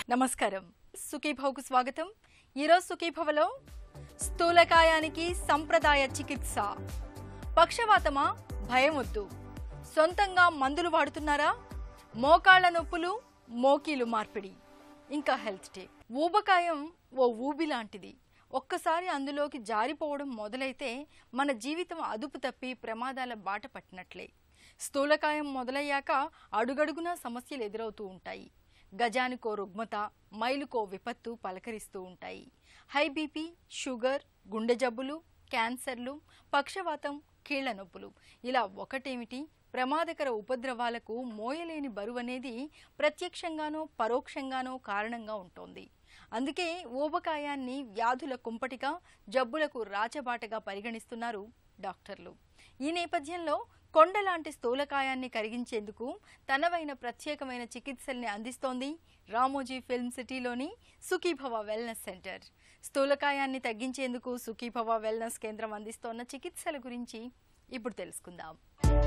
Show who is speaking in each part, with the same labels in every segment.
Speaker 1: నమస్కారం సుఖీభవకు స్వాగతం ఈరోజు సుఖీభవలో స్థూలకాయానికి సంప్రదాయ చికిత్స పక్షవాతమా భయం వద్దు సొంతంగా మందులు వాడుతున్నారా మోకాళ్ల నొప్పులు మోకీలు మార్పిడి ఇంకా హెల్త్ టిప్ ఊబకాయం ఓ ఊబి లాంటిది ఒక్కసారి అందులోకి జారిపోవడం మొదలైతే మన జీవితం అదుపు తప్పి ప్రమాదాల బాట పట్టినట్లే స్థూలకాయం మొదలయ్యాక అడుగడుగునా సమస్యలు ఎదురవుతూ ఉంటాయి గజానికో రుగ్మత మైలుకో విపత్తు పలకరిస్తూ ఉంటాయి హై బీపీ షుగర్ గుండె జబ్బులు క్యాన్సర్లు పక్షవాతం కీళ్ల నొప్పులు ఇలా ఒకటేమిటి ప్రమాదకర ఉపద్రవాలకు మోయలేని బరువు అనేది ప్రత్యక్షంగానో పరోక్షంగానో కారణంగా ఉంటోంది అందుకే ఊబకాయాన్ని వ్యాధుల కుంపటిగా జబ్బులకు రాచబాటగా పరిగణిస్తున్నారు డాక్టర్లు ఈ నేపథ్యంలో కొండలాంటి స్థూలకాయాన్ని కరిగించేందుకు తనవైన ప్రత్యేకమైన చికిత్సల్ని అందిస్తోంది రామోజీ ఫిల్మ్ సిటీలోని సుఖీభవ వెల్నెస్ సెంటర్ స్థూలకాయాన్ని తగ్గించేందుకు సుఖీభవ వెల్నెస్ కేంద్రం అందిస్తోన్న చికిత్సల గురించి ఇప్పుడు తెలుసుకుందాం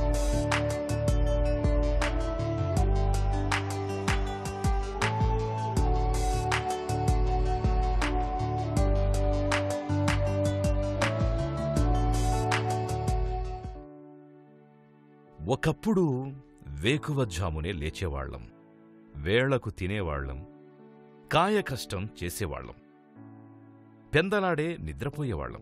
Speaker 2: ఒకప్పుడు వేకువజామునే లేచేవాళ్లం వేళకు తినేవాళ్లం కాయ కష్టం చేసేవాళ్లం పెందలాడే నిద్రపోయేవాళ్లం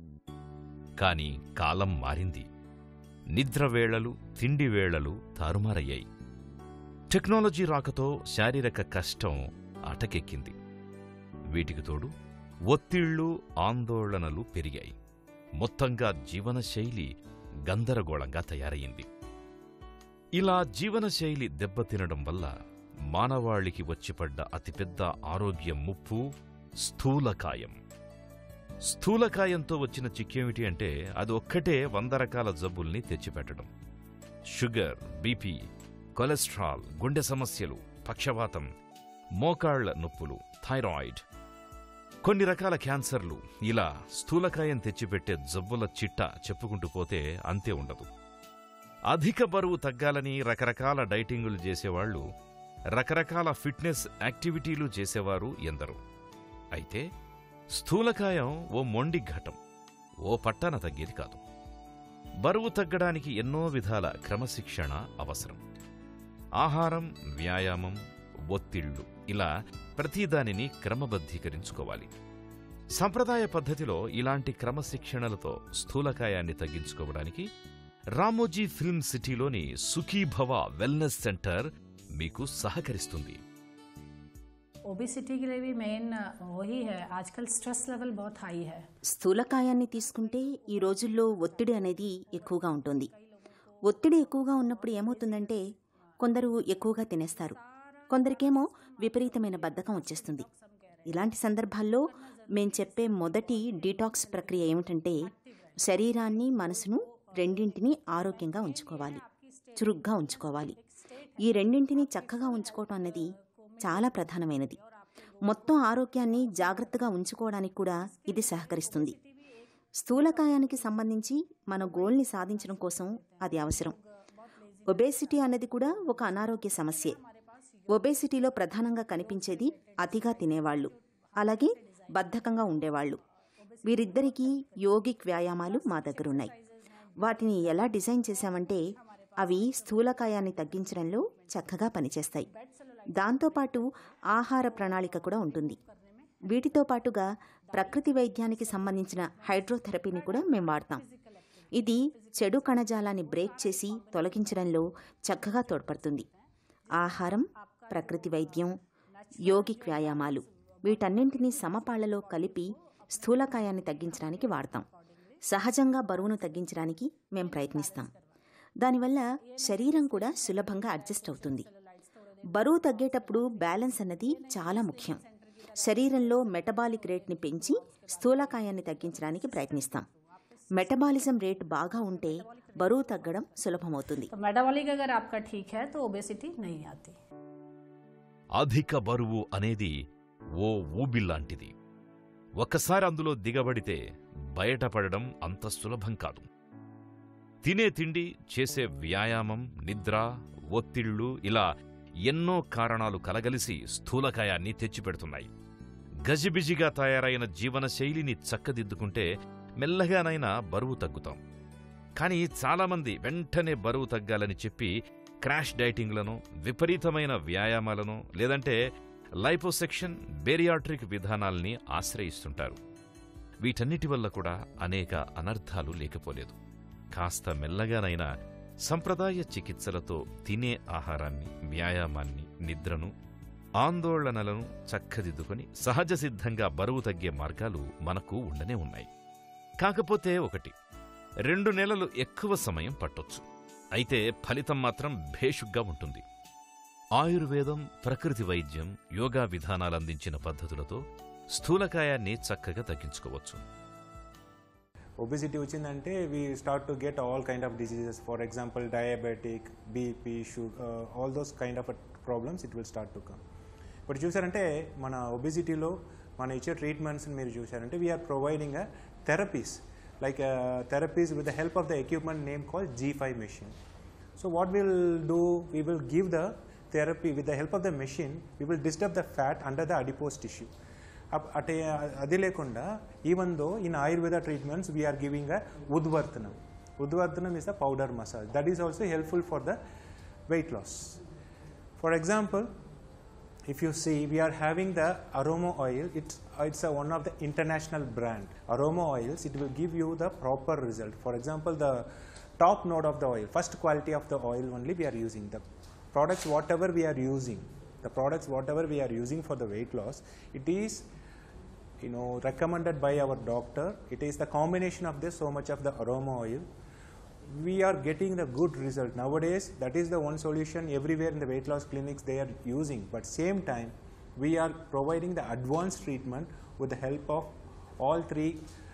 Speaker 2: కాని కాలం మారింది నిద్ర వేళలు తిండి వేళలు తారుమారయ్యాయి టెక్నాలజీ రాకతో శారీరక కష్టం అటకెక్కింది వీటికి తోడు ఒత్తిళ్లు ఆందోళనలు పెరిగాయి మొత్తంగా జీవనశైలి గందరగోళంగా తయారయింది ఇలా జీవనశైలి దెబ్బతినడం వల్ల మానవాళికి వచ్చిపడ్డ అతిపెద్ద ఆరోగ్య ముప్పు స్థూలకాయం స్థూలకాయంతో వచ్చిన చిక్కేమిటి అంటే అది ఒక్కటే వంద రకాల జబ్బుల్ని తెచ్చిపెట్టడం షుగర్ బీపీ కొలెస్ట్రాల్ గుండె సమస్యలు పక్షవాతం మోకాళ్ల నొప్పులు థైరాయిడ్ కొన్ని రకాల క్యాన్సర్లు ఇలా స్థూలకాయం తెచ్చిపెట్టే జబ్బుల చిట్ట చెప్పుకుంటూ పోతే అంతే ఉండదు అధిక బరువు తగ్గాలని రకరకాల డైటింగులు చేసేవాళ్లు రకరకాల ఫిట్నెస్ యాక్టివిటీలు చేసేవారు ఎందరు అయితే స్థూలకాయం ఓ మొండి ఘటం ఓ పట్టాన తగ్గేది కాదు బరువు తగ్గడానికి ఎన్నో విధాల క్రమశిక్షణ అవసరం ఆహారం వ్యాయామం ఒత్తిళ్లు ఇలా ప్రతిదానిని క్రమబద్ధీకరించుకోవాలి సంప్రదాయ పద్ధతిలో ఇలాంటి క్రమశిక్షణలతో స్థూలకాయాన్ని తగ్గించుకోవడానికి రామోజీ ఫిల్మ్ సిటీలోని సుఖీభవ వెల్నెస్ సెంటర్ మీకు సహకరిస్తుంది
Speaker 3: ओबेसिटी के लिए भी मेन वही है आजकल स्ट्रेस लेवल बहुत हाई है
Speaker 4: స్థూలకాయాన్ని తీసుకుంటే ఈ రోజుల్లో ఒత్తిడి అనేది ఎక్కువగా ఉంటుంది ఒత్తిడి ఎక్కువగా ఉన్నప్పుడు ఏమవుతుందంటే కొందరు ఎక్కువగా తినేస్తారు కొందరికేమో విపరీతమైన బద్ధకం వచ్చేస్తుంది ఇలాంటి సందర్భాల్లో మేం చెప్పే మొదటి డీటాక్స్ ప్రక్రియ ఏమిటంటే శరీరాన్ని మనసును రెండింటినీ ఆరోగ్యంగా ఉంచుకోవాలి చురుగ్గా ఉంచుకోవాలి ఈ రెండింటినీ చక్కగా ఉంచుకోవటం అన్నది చాలా ప్రధానమైనది మొత్తం ఆరోగ్యాన్ని జాగ్రత్తగా ఉంచుకోవడానికి కూడా ఇది సహకరిస్తుంది స్థూలకాయానికి సంబంధించి మన గోల్ని సాధించడం కోసం అది అవసరం ఒబేసిటీ అన్నది కూడా ఒక అనారోగ్య సమస్యే ఒబేసిటీలో ప్రధానంగా కనిపించేది అతిగా తినేవాళ్ళు అలాగే బద్ధకంగా ఉండేవాళ్ళు వీరిద్దరికీ యోగిక్ వ్యాయామాలు మా దగ్గర ఉన్నాయి వాటిని ఎలా డిజైన్ చేశామంటే అవి స్థూలకాయాన్ని తగ్గించడంలో చక్కగా పనిచేస్తాయి దాంతోపాటు ఆహార ప్రణాళిక కూడా ఉంటుంది వీటితో పాటుగా ప్రకృతి వైద్యానికి సంబంధించిన హైడ్రోథెరపీని కూడా మేము వాడతాం ఇది చెడు కణజాలాన్ని బ్రేక్ చేసి తొలగించడంలో చక్కగా తోడ్పడుతుంది ఆహారం ప్రకృతి వైద్యం యోగిక్ వ్యాయామాలు వీటన్నింటినీ సమపాళ్లలో కలిపి స్థూలకాయాన్ని తగ్గించడానికి వాడతాం సహజంగా బరువును తగ్గించడానికి మేం ప్రయత్నిస్తాం దానివల్ల శరీరం కూడా సులభంగా అడ్జస్ట్ అవుతుంది బరువు తగ్గేటప్పుడు బ్యాలెన్స్ అన్నది చాలా ముఖ్యం శరీరంలో మెటబాలిక్ రేట్ని పెంచి స్థూలకాయాన్ని తగ్గించడానికి ప్రయత్నిస్తాం మెటబాలిజం రేట్ బాగా ఉంటే బరువు తగ్గడం సులభమవుతుంది
Speaker 3: तो मेटाबॉलिक अगर आपका ठीक है तो ओबेसिटी नहीं आती
Speaker 2: అధిక బరువు అనేది ఓ ఊబిల్లాంటిది ఒక్కసారి అందులో దిగబడితే బయటపడడం అంత సులభం కాదు తినే తిండి చేసే వ్యాయామం నిద్ర ఒత్తిళ్లు ఇలా ఎన్నో కారణాలు కలగలిసి స్థూలకాయాన్ని తెచ్చిపెడుతున్నాయి గజిబిజిగా తయారైన జీవనశైలిని చక్కదిద్దుకుంటే మెల్లగానైనా బరువు తగ్గుతాం కానీ చాలామంది వెంటనే బరువు తగ్గాలని చెప్పి క్రాష్ డైటింగ్లను విపరీతమైన వ్యాయామాలను లేదంటే లైపోసెక్షన్ బేరియాట్రిక్ విధానాల్ని ఆశ్రయిస్తుంటారు వీటన్నిటి వల్ల కూడా అనేక అనర్థాలు లేకపోలేదు కాస్త మెల్లగానైనా సంప్రదాయ చికిత్సలతో తినే ఆహారాన్ని వ్యాయామాన్ని నిద్రను ఆందోళనలను చక్కదిద్దుకొని సహజ సిద్ధంగా బరువు తగ్గే మార్గాలు మనకు ఉండనే ఉన్నాయి కాకపోతే ఒకటి రెండు నెలలు ఎక్కువ సమయం పట్టొచ్చు అయితే ఫలితం మాత్రం భేషుగ్గా ఉంటుంది ఆయుర్వేదం ప్రకృతి వైద్యం యోగా విధానాలందించిన పద్ధతులతో స్థూలకాయాన్ని చక్కగా తగ్గించుకోవచ్చు
Speaker 5: ఒబిసిటీ వచ్చిందంటే we start to get all kind of diseases for example diabetic BP sugar all those kind of problems it will start to come ఇప్పుడు చూసారంటే మన ఒబిసిటీలో మన ఇచ్చే ట్రీట్మెంట్స్ని మీరు చూసారంటే we are providing uh therapies like therapies with the help of the equipment name call G five machine so what will do we will give the therapy with the help of the machine we will disturb the fat under the adipose tissue అటే అది లేకుండా even though in Ayurveda treatments we are giving uh udvartanam udvartanam is the powder massage that is also helpful for the weight loss for example if you see we are having the aroma oil it's it's a, one of the international brand aroma oils it will give you the proper result for example the top note of the oil first quality of the oil only we are using the products whatever we are using the products whatever we are using for the weight loss it is you know recommended by our doctor it is the combination of this so much of the aroma oil we are getting the good result nowadays that is the one solution everywhere in the weight loss clinics they are using but same time we are providing the advanced treatment with the help of all three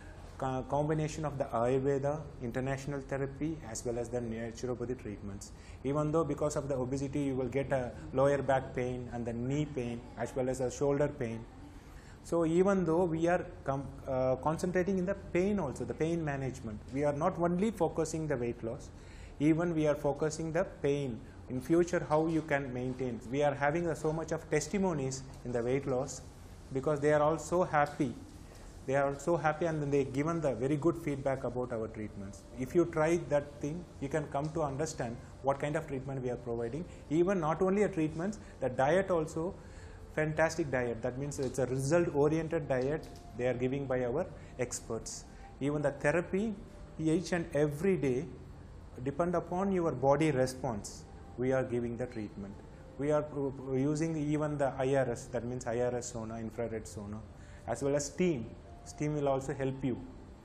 Speaker 5: co- combination of the ayurveda international therapy as well as the naturopathy treatments even though because of the obesity you will get a lower back pain and the knee pain as well as a shoulder pain so even though we are com- uh, concentrating in the pain also, the pain management, we are not only focusing the weight loss, even we are focusing the pain. In future, how you can maintain. We are having uh, so much of testimonies in the weight loss because they are all so happy. They are so happy and then they given the very good feedback about our treatments. If you try that thing, you can come to understand what kind of treatment we are providing. Even not only a treatments, the diet also fantastic diet. That means it's a result oriented diet they are giving by our experts. Even the therapy, each and every day, depend upon your body response, we are giving the treatment. We are pro- pro- using even the IRS, that means IRS sauna, infrared sauna, as well as steam. Steam will also help you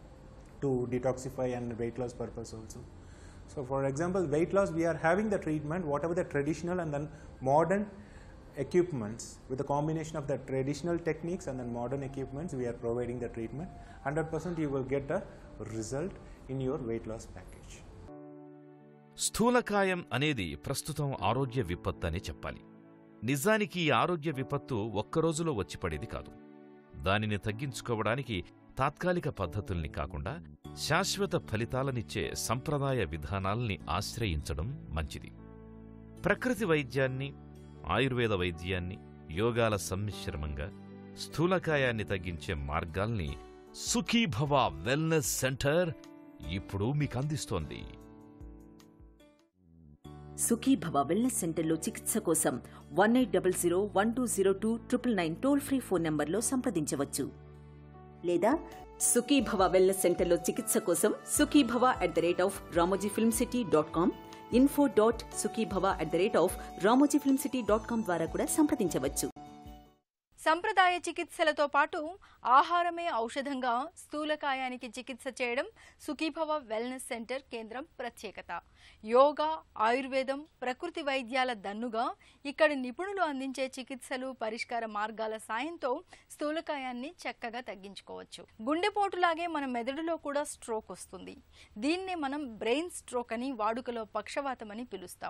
Speaker 5: to detoxify and weight loss purpose also. So, for example, weight loss, we are having the treatment, whatever the traditional and then modern equipments with the combination of the traditional techniques and then modern equipments, we are providing the treatment. 100% you will get a result in your weight loss package.
Speaker 2: స్థూలకాయం అనేది ప్రస్తుతం ఆరోగ్య విపత్తు అనే చెప్పాలి నిజానికి ఈ ఆరోగ్య విపత్తు ఒక్క రోజులో వచ్చి పడేది కాదు దానిని తగ్గించుకోవడానికి తాత్కాలిక పద్ధతుల్ని కాకుండా శాశ్వత ఫలితాలనిచ్చే సంప్రదాయ విధానాల్ని ఆశ్రయించడం మంచిది ప్రకృతి వైద్యాన్ని ఆయుర్వేద వైద్యాన్ని యోగాల సమ్మిశ్రమంగా స్థూలకాయాన్ని తగ్గించే మార్గాల్ని సుఖీభవ వెల్నెస్ సెంటర్ ఇప్పుడు మీకు అందిస్తోంది
Speaker 4: సుఖీభవ వెల్నెస్ సెంటర్లో చికిత్స కోసం one eight double zero one two zero two triple nine toll free phone నంబర్లో సంప్రదించవచ్చు లేదా సుఖీభవ వెల్నెస్ సెంటర్లో చికిత్స కోసం Sukhibhava at the rate of Ramoji Film City dot com info dot Sukhibhava at the rate of Ramoji Film City dot com ద్వారా కూడా సంప్రదించవచ్చు
Speaker 1: సంప్రదాయ చికిత్సలతో పాటు ఆహారమే ఔషధంగా స్థూలకాయానికి చికిత్స చేయడం సుఖీభవ వెల్నెస్ సెంటర్ కేంద్రం ప్రత్యేకత యోగా ఆయుర్వేదం ప్రకృతి వైద్యాల దన్నుగా ఇక్కడి నిపుణులు అందించే చికిత్సలు పరిష్కార మార్గాల సాయంతో స్థూలకాయాన్ని చక్కగా తగ్గించుకోవచ్చు గుండెపోటులాగే మన మెదడులో కూడా స్ట్రోక్ వస్తుంది దీన్నే మనం బ్రెయిన్ స్ట్రోక్ అని వాడుకలో పక్షవాతం అని పిలుస్తాము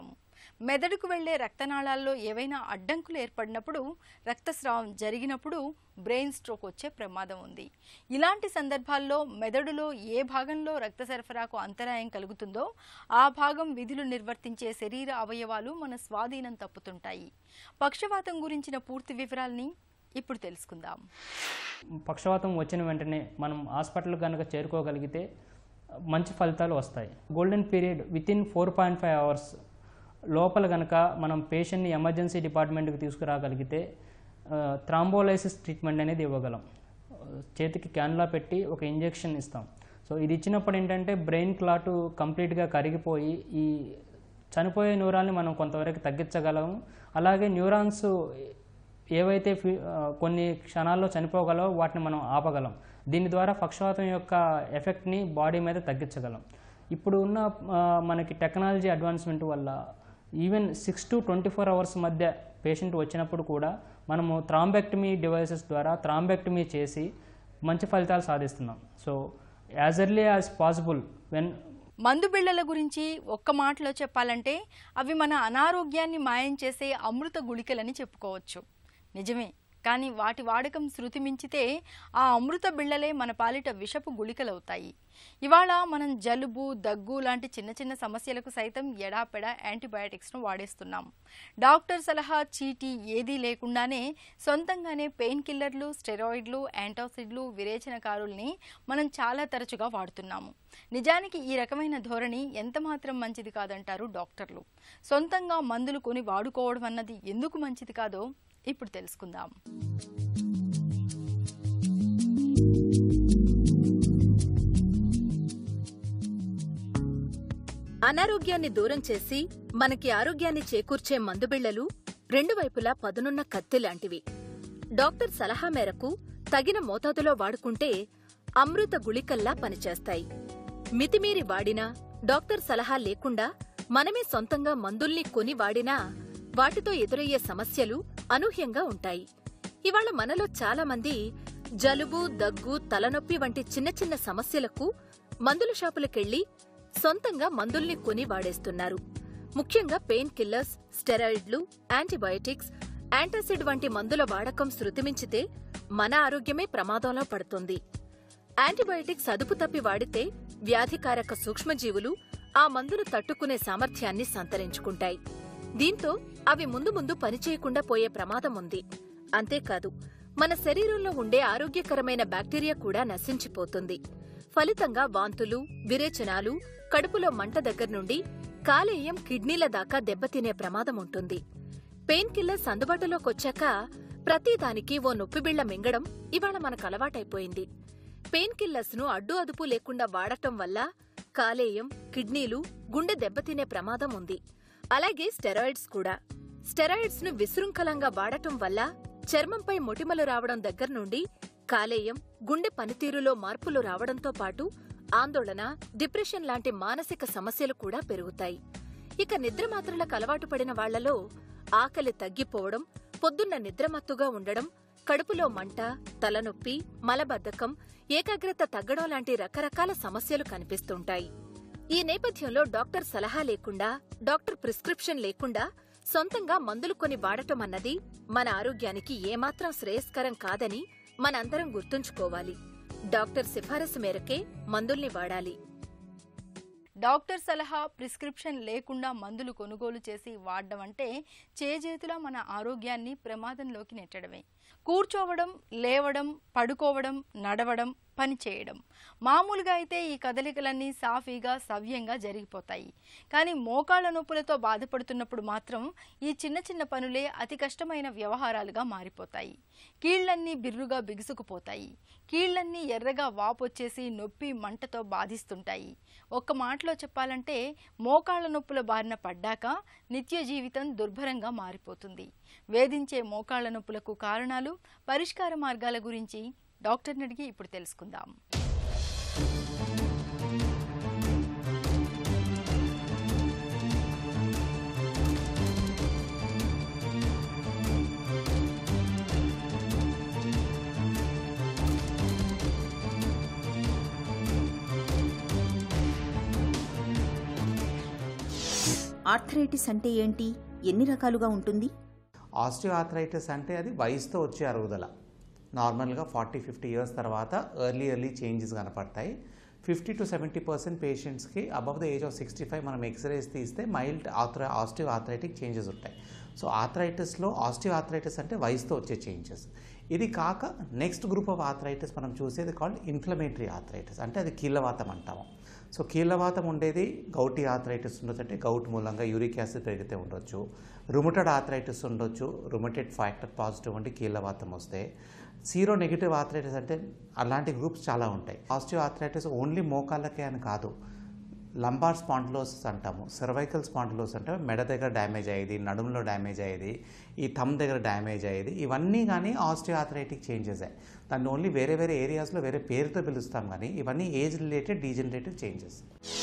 Speaker 1: మెదడుకు వెళ్లే రక్తనాళాల్లో ఏవైనా అడ్డంకులు ఏర్పడినప్పుడు రక్తస్రావం జరిగినప్పుడు బ్రెయిన్ స్ట్రోక్ వచ్చే ప్రమాదం ఉంది ఇలాంటి సందర్భాల్లో మెదడులో ఏ భాగంలో రక్త సరఫరాకు అంతరాయం కలుగుతుందో ఆ భాగం విధులు నిర్వర్తించే శరీర అవయవాలు మన స్వాధీనం తప్పుతుంటాయి పక్షవాతం గురించిన పూర్తి వివరాల్ని ఇప్పుడు తెలుసుకుందాం
Speaker 6: పక్షవాతం వచ్చిన వెంటనే మనం హాస్పిటల్ కనుక చేరుకోగలిగితే మంచి ఫలితాలు వస్తాయి golden period within four point five hours లోపల కనుక మనం పేషెంట్ని ఎమర్జెన్సీ డిపార్ట్మెంట్కి తీసుకురాగలిగితే థ్రాంబోలైసిస్ ట్రీట్మెంట్ అనేది ఇవ్వగలం చేతికి క్యాన్లా పెట్టి ఒక ఇంజెక్షన్ ఇస్తాం సో ఇది ఇచ్చినప్పుడు ఏంటంటే బ్రెయిన్ క్లాటు కంప్లీట్గా కరిగిపోయి ఈ చనిపోయే న్యూరాన్ని మనం కొంతవరకు తగ్గించగలము అలాగే న్యూరాన్స్ ఏవైతే ఫి- ఆ, కొన్ని క్షణాల్లో చనిపోగలవో వాటిని మనం ఆపగలం దీని ద్వారా పక్షవాతం యొక్క ఎఫెక్ట్ని బాడీ మీద తగ్గించగలం ఇప్పుడు ఉన్న ఆ, మనకి టెక్నాలజీ అడ్వాన్స్మెంట్ వల్ల even six to twenty four hours మధ్య పేషెంట్ వచ్చినప్పుడు కూడా మనము థ్రాంబెక్టమీ డివైసెస్ ద్వారా థ్రాంబెక్టమీ చేసి మంచి ఫలితాలు సాధిస్తున్నాం so as early as possible when
Speaker 1: మందు బిళ్ళల గురించి ఒక్క మాటలో చెప్పాలంటే అవి మన అనారోగ్యాన్ని మాయం చేసే అమృత గుళికలని చెప్పుకోవచ్చు నిజమే కానీ వాటి వాడకం శృతి మించితే ఆ అమృత బిళ్ళలే మన పాలిట విషపు గుళికలవుతాయి ఇవాళ మనం జలుబు దగ్గు లాంటి చిన్న చిన్న సమస్యలకు సైతం ఎడాపెడా యాంటీబయాటిక్స్ను వాడేస్తున్నాం డాక్టర్ సలహా చీటీ ఏదీ లేకుండానే సొంతంగానే పెయిన్ కిల్లర్లు స్టెరాయిడ్లు యాంటాసిడ్లు విరేచనకారుల్ని మనం చాలా తరచుగా వాడుతున్నాము నిజానికి ఈ రకమైన ధోరణి ఎంత మాత్రం మంచిది కాదంటారు డాక్టర్లు సొంతంగా మందులు కొని వాడుకోవడం అన్నది ఎందుకు మంచిది కాదో ఇప్పుడు తెలుసుకుందాం
Speaker 7: అనారోగ్యాన్ని దూరం చేసి మనకి ఆరోగ్యాన్ని చేకూర్చే మందుబిళ్లలు రెండు వైపులా పదునున్న కత్తి లాంటివి డాక్టర్ సలహా మేరకు తగిన మోతాదులో వాడుకుంటే అమృత గుళికల్లా పనిచేస్తాయి మితిమీరి వాడినా డాక్టర్ సలహా లేకుండా మనమే సొంతంగా మందుల్ని కొని వాడినా వాటితో ఎదురయ్యే సమస్యలు అనూహ్యంగా ఉంటాయి ఇవాళ మనలో చాలా మంది జలుబు దగ్గు తలనొప్పి వంటి చిన్న చిన్న సమస్యలకు మందుల షాపులకెళ్లి సొంతంగా మందుల్ని కొని వాడేస్తున్నారు ముఖ్యంగా పెయిన్ కిల్లర్స్ స్టెరాయిడ్లు యాంటీబయోటిక్స్ యాంటాసిడ్ వంటి మందుల వాడకం శృతిమించితే మన ఆరోగ్యమే ప్రమాదంలో పడుతుంది యాంటీబయోటిక్స్ అదుపు తప్పి వాడితే వ్యాధికారక సూక్ష్మజీవులు ఆ మందును తట్టుకునే సామర్థ్యాన్ని సంతరించుకుంటాయి దీంతో అవి ముందు ముందు పనిచేయకుండా పోయే ప్రమాదం ఉంది అంతేకాదు మన శరీరంలో ఉండే ఆరోగ్యకరమైన బ్యాక్టీరియా కూడా నశించిపోతుంది ఫలితంగా వాంతులు విరేచనాలు కడుపులో మంట దగ్గర నుండి కాలేయం కిడ్నీల దాకా దెబ్బతినే ప్రమాదం ఉంటుంది పెయిన్ కిల్లర్స్ అందుబాటులోకొచ్చాక ప్రతిదానికి ఓ నొప్పిబిళ్ల మింగడం ఇవాళ మనకు అలవాటైపోయింది పెయిన్ కిల్లర్స్ ను అడ్డు అదుపు లేకుండా వాడటం వల్ల కాలేయం కిడ్నీలు గుండె దెబ్బతినే ప్రమాదం ఉంది అలాగే స్టెరాయిడ్స్ కూడా స్టెరాయిడ్స్ ను విశృంఖలంగా వాడటం వల్ల చర్మంపై మొటిమలు రావడం దగ్గర నుండి కాలేయం గుండె పనితీరులో మార్పులు రావడంతో పాటు ఆందోళన డిప్రెషన్ లాంటి మానసిక సమస్యలు కూడా పెరుగుతాయి ఇక నిద్ర మాత్రలకు అలవాటు పడిన వాళ్లలో ఆకలి తగ్గిపోవడం పొద్దున్న నిద్రమత్తుగా ఉండడం కడుపులో మంట తలనొప్పి మలబద్ధకం ఏకాగ్రత తగ్గడం లాంటి రకరకాల సమస్యలు కనిపిస్తుంటాయి ఈ నేపథ్యంలో డాక్టర్ సలహా లేకుండా డాక్టర్ ప్రిస్క్రిప్షన్ లేకుండా సొంతంగా మందులు కొని వాడటం అన్నది మన ఆరోగ్యానికి ఏమాత్రం శ్రేయస్కరం కాదని మనందరం గుర్తుంచుకోవాలి డాక్టర్ సిఫారసు మేరకే మందుల్ని వాడాలి
Speaker 1: డాక్టర్ సలహా ప్రిస్క్రిప్షన్ లేకుండా మందులు కొనుగోలు చేసి వాడడం అంటే చేజేతులా మన ఆరోగ్యాన్ని ప్రమాదంలోకి నెట్టడమే కూర్చోవడం లేవడం పడుకోవడం నడవడం పని చేయడం మామూలుగా అయితే ఈ కదలికలన్నీ సాఫీగా సవ్యంగా జరిగిపోతాయి కానీ మోకాళ్ల నొప్పులతో బాధపడుతున్నప్పుడు మాత్రం ఈ చిన్న చిన్న పనులే అతి కష్టమైన వ్యవహారాలుగా మారిపోతాయి కీళ్లన్నీ బిర్రుగా బిగుసుకుపోతాయి కీళ్లన్నీ ఎర్రగా వాపొచ్చేసి నొప్పి మంటతో బాధిస్తుంటాయి ఒక్క మాటలో చెప్పాలంటే మోకాళ్ల నొప్పుల బారిన పడ్డాక నిత్య జీవితం దుర్భరంగా మారిపోతుంది వేధించే మోకాళ్ల నొప్పులకు కారణాలు పరిష్కార మార్గాల గురించి డాక్టర్ని అడిగి ఇప్పుడు తెలుసుకుందాం
Speaker 4: ఆర్థరైటిస్ అంటే ఏంటి ఎన్ని రకాలుగా ఉంటుంది
Speaker 8: ఆస్టియోఆర్థరైటిస్ అంటే అది వయసుతో వచ్చే అరుగుదల నార్మల్గా ఫార్టీ ఫిఫ్టీ ఇయర్స్ తర్వాత ఎర్లీ ఎర్లీ చేంజెస్ కనపడతాయి ఫిఫ్టీ టు సెవెంటీ పర్సెంట్ పేషెంట్స్కి above the age of sixty five మనం ఎక్స్రేస్ తీస్తే మైల్డ్ ఆథ్ర ఆస్టియో ఆర్థరైటిక్ చేంజెస్ ఉంటాయి సో ఆర్థరైటిస్లో ఆస్టియో ఆర్థరైటిస్ అంటే వయసుతో వచ్చే చేంజెస్ ఇది కాక నెక్స్ట్ గ్రూప్ ఆఫ్ ఆర్థరైటిస్ మనం చూసేది కాల్డ్ ఇన్ఫ్లమేటరీ ఆర్థరైటిస్ అంటే అది కీళ్ళవాతం అంటాము సో కీళ్ళవాతం ఉండేది గౌటి ఆర్థరైటిస్ ఉండొచ్చు అంటే గౌట్ మూలంగా యూరిక్ యాసిడ్ పెరిగితే ఉండొచ్చు రుమటెడ్ ఆర్థరైటిస్ ఉండొచ్చు రుమటెడ్ ఫ్యాక్టర్ పాజిటివ్ అంటే కీళ్ళవాతం వస్తే సీరో నెగిటివ్ ఆర్థరైటిస్ అంటే అలాంటి గ్రూప్స్ చాలా ఉంటాయి పాజిటివ్ ఆర్థరైటిస్ ఓన్లీ మోకాళ్ళకే అని కాదు లంబార్ స్పాండిలోసిస్ అంటాము సర్వైకల్ స్పాండిలోసిస్ అంటే మెడ దగ్గర డ్యామేజ్ అయ్యేది నడుములో డ్యామేజ్ అయ్యేది ఈ థమ్ దగ్గర డ్యామేజ్ అయ్యేది ఇవన్నీ కానీ ఆస్టియో ఆర్థరైటిక్ చేంజెస్ దాన్ని ఓన్లీ వేరే వేరే ఏరియాస్లో వేరే పేరుతో పిలుస్తాం కానీ ఇవన్నీ age related degenerative changes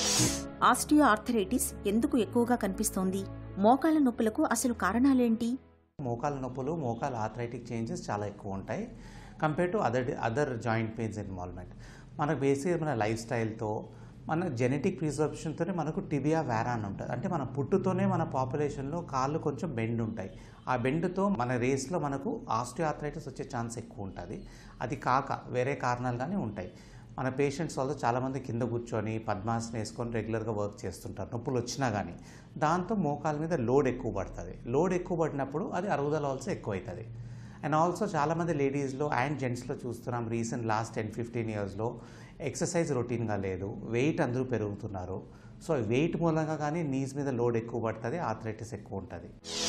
Speaker 4: osteoarthritis ఎందుకు ఎక్కువగా కనిపిస్తోంది మోకాళ్ళ నొప్పులకు అసలు కారణాలేంటి
Speaker 8: మోకాల నొప్పులు మోకాల ఆర్థరైటిక్ చేంజెస్ చాలా ఎక్కువ ఉంటాయి compare to other other joint pains involvement మనకు బేసిక్ మన లైఫ్ స్టైల్తో మన జెనెటిక్ ప్రిజర్వేషన్తోనే మనకు టిబియా వేరా అని ఉంటుంది అంటే మన పుట్టుతోనే మన పాపులేషన్లో కాళ్ళు కొంచెం బెండ్ ఉంటాయి ఆ బెండ్తో మన రేస్లో మనకు ఆస్టియో ఆర్థరైటిస్ వచ్చే ఛాన్స్ ఎక్కువ ఉంటుంది అది కాక వేరే కారణాలు కానీ ఉంటాయి మన పేషెంట్స్ వాళ్ళు చాలామంది కింద కూర్చొని పద్మాసనం వేసుకొని రెగ్యులర్గా వర్క్ చేస్తుంటారు నొప్పులు వచ్చినా కానీ దాంతో మోకాల మీద లోడ్ ఎక్కువ పడుతుంది లోడ్ ఎక్కువ పడినప్పుడు అది అరుగుదల ఆల్సో ఎక్కువ అవుతుంది అండ్ ఆల్సో చాలామంది లేడీస్లో అండ్ జెంట్స్లో చూస్తున్నాం రీసెంట్ లాస్ట్ టెన్ ఫిఫ్టీన్ ఇయర్స్లో ఎక్సర్సైజ్ రొటీన్గా లేదు వెయిట్ అందరూ పెరుగుతున్నారు సో వెయిట్ మూలంగా కానీ నీస్ మీద లోడ్ ఎక్కువ పడుతుంది ఆర్థరైటిస్ ఎక్కువ ఉంటుంది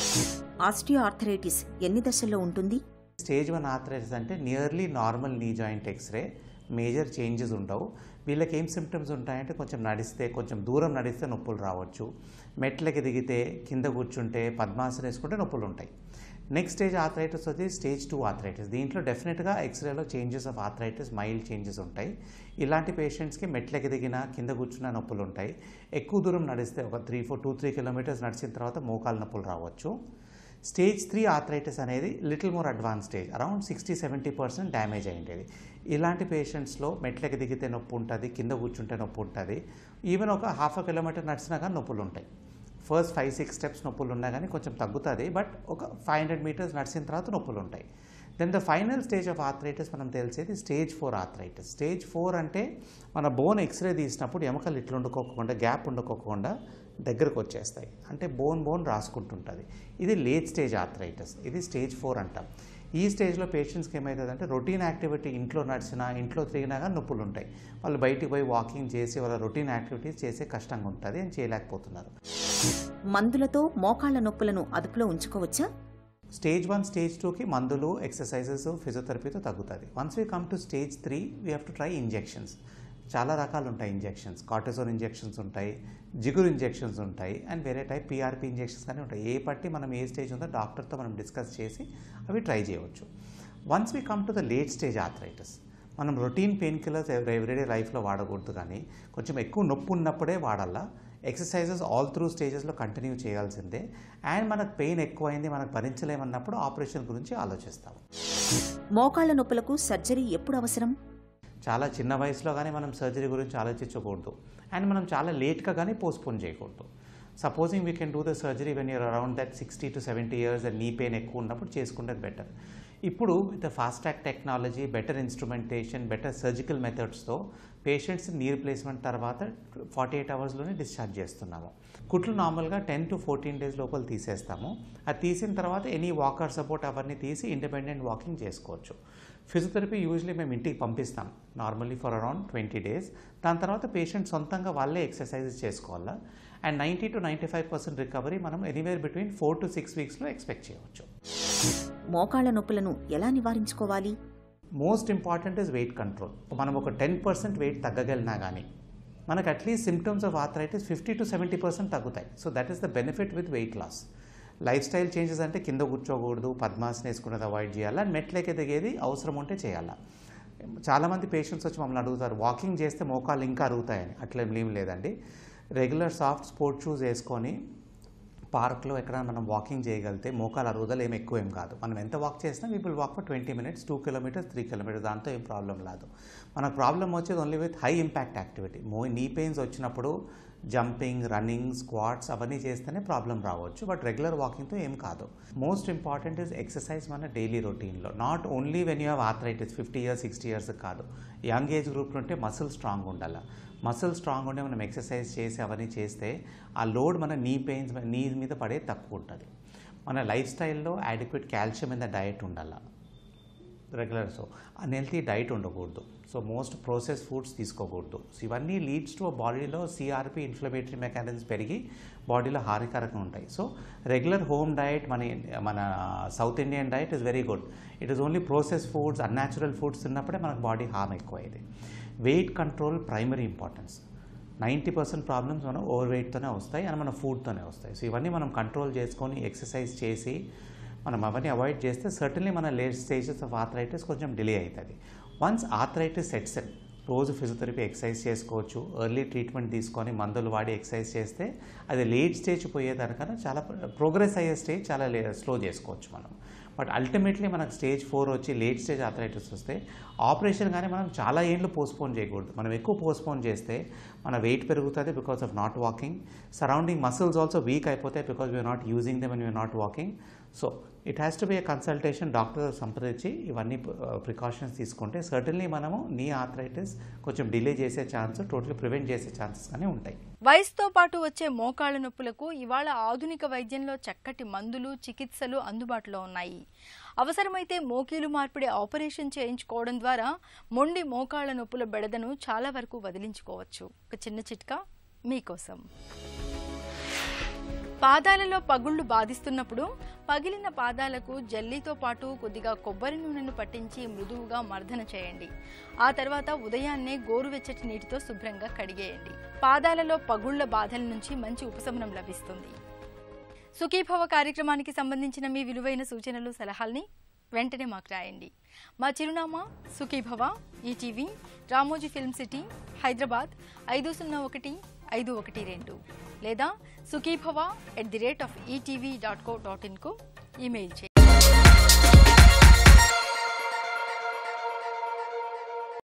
Speaker 4: ఆస్టియో ఆర్థరైటిస్ ఎన్ని దశల్లో ఉంటుంది
Speaker 8: స్టేజ్ వన్ ఆర్థరైటిస్ అంటే nearly normal knee joint x-ray major changes ఉండవు వీళ్ళకి ఏం సిమ్టమ్స్ ఉంటాయంటే కొంచెం నడిస్తే కొంచెం దూరం నడిస్తే నొప్పులు రావచ్చు మెట్లకి దిగితే కింద కూర్చుంటే పద్మాసనం వేసుకుంటే నొప్పులు ఉంటాయి నెక్స్ట్ స్టేజ్ ఆర్థరైటిస్ వచ్చి స్టేజ్ టూ ఆర్థరైటిస్ దీంట్లో డెఫినెట్గా ఎక్స్రేలో changes of arthritis mild changes ఉంటాయి ఇలాంటి పేషెంట్స్కి మెట్లకి దిగిన కింద కూర్చున్న నొప్పులు ఉంటాయి ఎక్కువ దూరం నడిస్తే ఒక three four two three kilometres నడిచిన తర్వాత మోకాలు నొప్పులు రావచ్చు స్టేజ్ త్రీ ఆర్థరైటిస్ అనేది little more advance stage around sixty seventy percent damage అయ్యింది ఇలాంటి పేషెంట్స్లో మెట్లకి దిగితే నొప్పి ఉంటుంది కింద కూర్చుంటే నొప్పి ఉంటుంది ఈవెన్ ఒక హాఫ్ అ కిలోమీటర్ నడిచినా కానీ నొప్పులు ఉంటాయి ఫస్ట్ ఫైవ్ సిక్స్ స్టెప్స్ నొప్పులు ఉన్నా కానీ కొంచెం తగ్గుతుంది బట్ ఒక ఫైవ్ హండ్రెడ్ మీటర్స్ నడిచిన తర్వాత నొప్పులు ఉంటాయి then the final stage of arthritis మనం తెలిసేది stage four arthritis stage four అంటే మన బోన్ ఎక్స్రే తీసినప్పుడు ఎముకలు ఇట్లా ఉండుకోకుండా గ్యాప్ ఉండుకోకుండా దగ్గరకు వచ్చేస్తాయి అంటే బోన్ బోన్ రాసుకుంటుంటుంది ఇది లేట్ స్టేజ్ ఆర్థరైటిస్ ఇది స్టేజ్ ఫోర్ అంటాం ఈ స్టేజ్లో పేషెంట్స్కి ఏమవుతుందంటే రొటీన్ యాక్టివిటీ ఇంట్లో నడిచినా ఇంట్లో తిరిగినా కానీ నొప్పులు ఉంటాయి వాళ్ళు బయటికి పోయి వాకింగ్ చేసి వాళ్ళ రొటీన్ యాక్టివిటీస్ చేసే కష్టంగా ఉంటుంది అని చేయలేకపోతున్నారు
Speaker 4: మందులతో మోకాళ్ళ నొప్పులను అదుపులో ఉంచుకోవచ్చా
Speaker 8: స్టేజ్ వన్ స్టేజ్ టూకి మందులు ఎక్సర్సైజెస్ ఫిజియోథెరపీతో తగ్గుతుంది once we come to stage three we have to try injections చాలా రకాలు ఉంటాయి ఇంజెక్షన్స్ కార్టిసోన్ ఇంజెక్షన్స్ ఉంటాయి జిగురు ఇంజెక్షన్స్ ఉంటాయి అండ్ వేరే టైప్ పీఆర్పీ ఇంజెక్షన్స్ కానీ ఉంటాయి ఏ పట్టి మనం ఏ స్టేజ్ ఉందో డాక్టర్తో మనం డిస్కస్ చేసి అవి ట్రై చేయవచ్చు once we come to the late stage arthritis మనం రొటీన్ పెయిన్ కిల్లర్స్ ఎవ్రీడే లైఫ్లో వాడకూడదు కానీ కొంచెం ఎక్కువ నొప్పి ఉన్నప్పుడే వాడాలా ఎక్సర్సైజెస్ ఆల్ త్రూ స్టేజెస్లో కంటిన్యూ చేయాల్సిందే అండ్ మనకు పెయిన్ ఎక్కువైంది మనకు భరించలేమన్నప్పుడు ఆపరేషన్ గురించి ఆలోచిస్తాము
Speaker 4: మోకాళ్ళ నొప్పులకు సర్జరీ ఎప్పుడు అవసరం
Speaker 8: చాలా చిన్న వయసులో కానీ మనం సర్జరీ గురించి ఆలోచించకూడదు అండ్ మనం చాలా లేట్గా కానీ పోస్ట్పోన్ చేయకూడదు supposing we can do the surgery when you're around that sixty to seventy years knee pain ఎక్కువ ఉన్నప్పుడు చేసుకుంటే బెటర్ ఇప్పుడు with fast track technology better instrumentation better surgical మెథడ్స్తో పేషెంట్స్ నీ రిప్లేస్మెంట్ తర్వాత ఫార్టీ ఎయిట్ అవర్స్లోనే discharge చేస్తున్నాము కుట్లు నార్మల్గా టెన్ టు ఫోర్టీన్ డేస్ లోపల తీసేస్తాము అది తీసిన తర్వాత ఎనీ వాకర్ సపోర్ట్ అవన్నీ తీసి ఇండిపెండెంట్ వాకింగ్ చేసుకోవచ్చు ఫిజియోథెరపీ యూజువలీ మేము ఇంటికి పంపిస్తాం normally for around twenty days దాని తర్వాత పేషెంట్ సొంతంగా వాళ్ళే ఎక్సర్సైజెస్ చేసుకోవాలా and ninety to ninety five percent recovery మనం anywhere between four to six వీక్స్లో ఎక్స్పెక్ట్ చేయవచ్చు
Speaker 4: మోకాళ్ళ నొప్పులను ఎలా నివారించుకోవాలి
Speaker 8: most important is weight control మనం ఒక టెన్ పర్సెంట్ వెయిట్ తగ్గగలిగినా కానీ మనకు at least symptoms of arthritis fifty to seventy percent తగ్గుతాయి so that is the benefit with weight loss life style changes అంటే కింద కూర్చోకూడదు పద్మాసనం వేసుకున్నది అవాయిడ్ చేయాలా మెట్లకి దిగేది అవసరం ఉంటే చేయాలా చాలామంది పేషెంట్స్ వచ్చి మమ్మల్ని అడుగుతారు వాకింగ్ చేస్తే మోకాళ్ళు ఇంకా అరుగుతాయని అట్లా ఏం లేదండి రెగ్యులర్ సాఫ్ట్ స్పోర్ట్ షూస్ వేసుకొని పార్క్లో ఎక్కడ మనం వాకింగ్ చేయగలిగితే మోకాలు అరుగుదల ఏం ఎక్కువ ఏం కాదు మనం ఎంత వాక్ చేసినా we will walk for twenty minutes two kilometres three kilometres దాంతో ఏం ప్రాబ్లం లేదు మనకు ప్రాబ్లం వచ్చేది only with high impact activity more knee pains వచ్చినప్పుడు జంపింగ్ రన్నింగ్ స్క్వాట్స్ అవన్నీ చేస్తేనే ప్రాబ్లం రావచ్చు బట్ రెగ్యులర్ వాకింగ్తో ఏం కాదు మోస్ట్ ఇంపార్టెంట్ ఇస్ ఎక్సర్సైజ్ మన డైలీ రొటీన్లో not only when you have arthritis fifty years sixty years కాదు యంగ్ ఏజ్ గ్రూప్ ఉంటే మసిల్ స్ట్రాంగ్ ఉండాలి మసిల్ స్ట్రాంగ్ ఉండే మనం ఎక్సర్సైజ్ చేసి అవన్నీ చేస్తే ఆ లోడ్ మన నీ పెయిన్స్ నీ మీద పడే తక్కువ ఉంటుంది మన లైఫ్ స్టైల్లో adequate calcium in the diet ఉండాలి రెగ్యులర్ సో అన్హెల్తీ డైట్ ఉండకూడదు సో మోస్ట్ ప్రాసెస్ ఫుడ్స్ తీసుకోకూడదు సో ఇవన్నీ లీడ్స్ టు బాడీలో సిఆర్పి ఇన్ఫ్లమేటరీ మెకానిజమ్స్ పెరిగి బాడీలో హానికరంగా ఉంటాయి సో రెగ్యులర్ హోమ్ డైట్ మన మన South Indian diet is very good it is only process foods unnatural foods తిన్నప్పుడే మనకు బాడీ హార్మ్ ఎక్కువ అయ్యేది weight control primary importance ninety percent problems మనం ఓవర్ వెయిట్తోనే వస్తాయి అండ్ మన ఫుడ్తోనే వస్తాయి సో ఇవన్నీ మనం కంట్రోల్ చేసుకొని ఎక్సర్సైజ్ చేసి మనం అవన్నీ అవాయిడ్ చేస్తే సర్టన్లీ మన లేట్ స్టేజెస్ ఆఫ్ ఆథరైటిస్ కొంచెం డిలే అవుతుంది వన్స్ ఆథరైటిస్ సెట్స్ ఇన్ రోజు ఫిజియోథెరపీ ఎక్సర్సైజ్ చేసుకోవచ్చు ఎర్లీ ట్రీట్మెంట్ తీసుకొని మందులు వాడి ఎక్సర్సైజ్ చేస్తే అది లేట్ స్టేజ్ పోయేదానికన్నా చాలా ప్రోగ్రెస్ అయ్యే స్టేజ్ చాలా స్లో చేసుకోవచ్చు మనం బట్ అల్టిమేట్లీ మనకు స్టేజ్ ఫోర్ వచ్చి లేట్ స్టేజ్ ఆథరైటిస్ వస్తే ఆపరేషన్ కానీ మనం చాలా ఏళ్ళు పోస్ట్పోన్ చేయకూడదు మనం ఎక్కువ పోస్ట్పోన్ చేస్తే మన వెయిట్ పెరుగుతుంది because of not walking surrounding muscles also weak అయిపోతాయి because we are not using them and we are not walking so it has to be a consultation doctor సంప్రదించి ఇవన్నీ ప్రికాషన్స్ తీసుకుంటే సర్టన్లీ మనము నీ ఆథరైటిస్ కొంచెం డిలే చేసే ఛాన్స్ టోటలీ ప్రివెంట్ చేసే chances కానీ ఉంటాయి
Speaker 1: వయసుతో పాటు వచ్చే మోకాళ్ళ నొప్పులకు ఇవాళ ఆధునిక వైద్యంలో చక్కటి మందులు చికిత్సలు అందుబాటులో ఉన్నాయి అవసరమైతే మోకీలు మార్పిడి ఆపరేషన్ చేయించుకోవడం ద్వారా మొండి మోకాళ్ళ నొప్పుల బెడదను చాలా వరకు వదిలించుకోవచ్చు ఒక చిన్న చిట్కా మీకోసం పాదాలలో పగుళ్లు బాధిస్తున్నప్పుడు పగిలిన పాదాలకు జల్లీతో పాటు కొద్దిగా కొబ్బరి నూనెను పట్టించి మృదువుగా మర్దన చేయండి ఆ తర్వాత ఉదయాన్నే గోరువెచ్చటి నీటితో శుభ్రంగా కడిగేయండి పాదాలలో పగుళ్ల బాధల నుంచి మంచి ఉపశమనం లభిస్తుంది సుఖీభవ కార్యక్రమానికి సంబంధించిన మీ విలువైన సూచనలు సలహాల్ని వెంటనే మాకు రాయండి మా చిరునామా Sukhibhava ETV Ramoji Film City Hyderabad ఐదు సున్నా ఒకటి ఐదు ఒకటి రెండు లేదా Sukhibhava at the rate of ETV dot co dot ఇన్కు ఈమెయిల్ చేయండి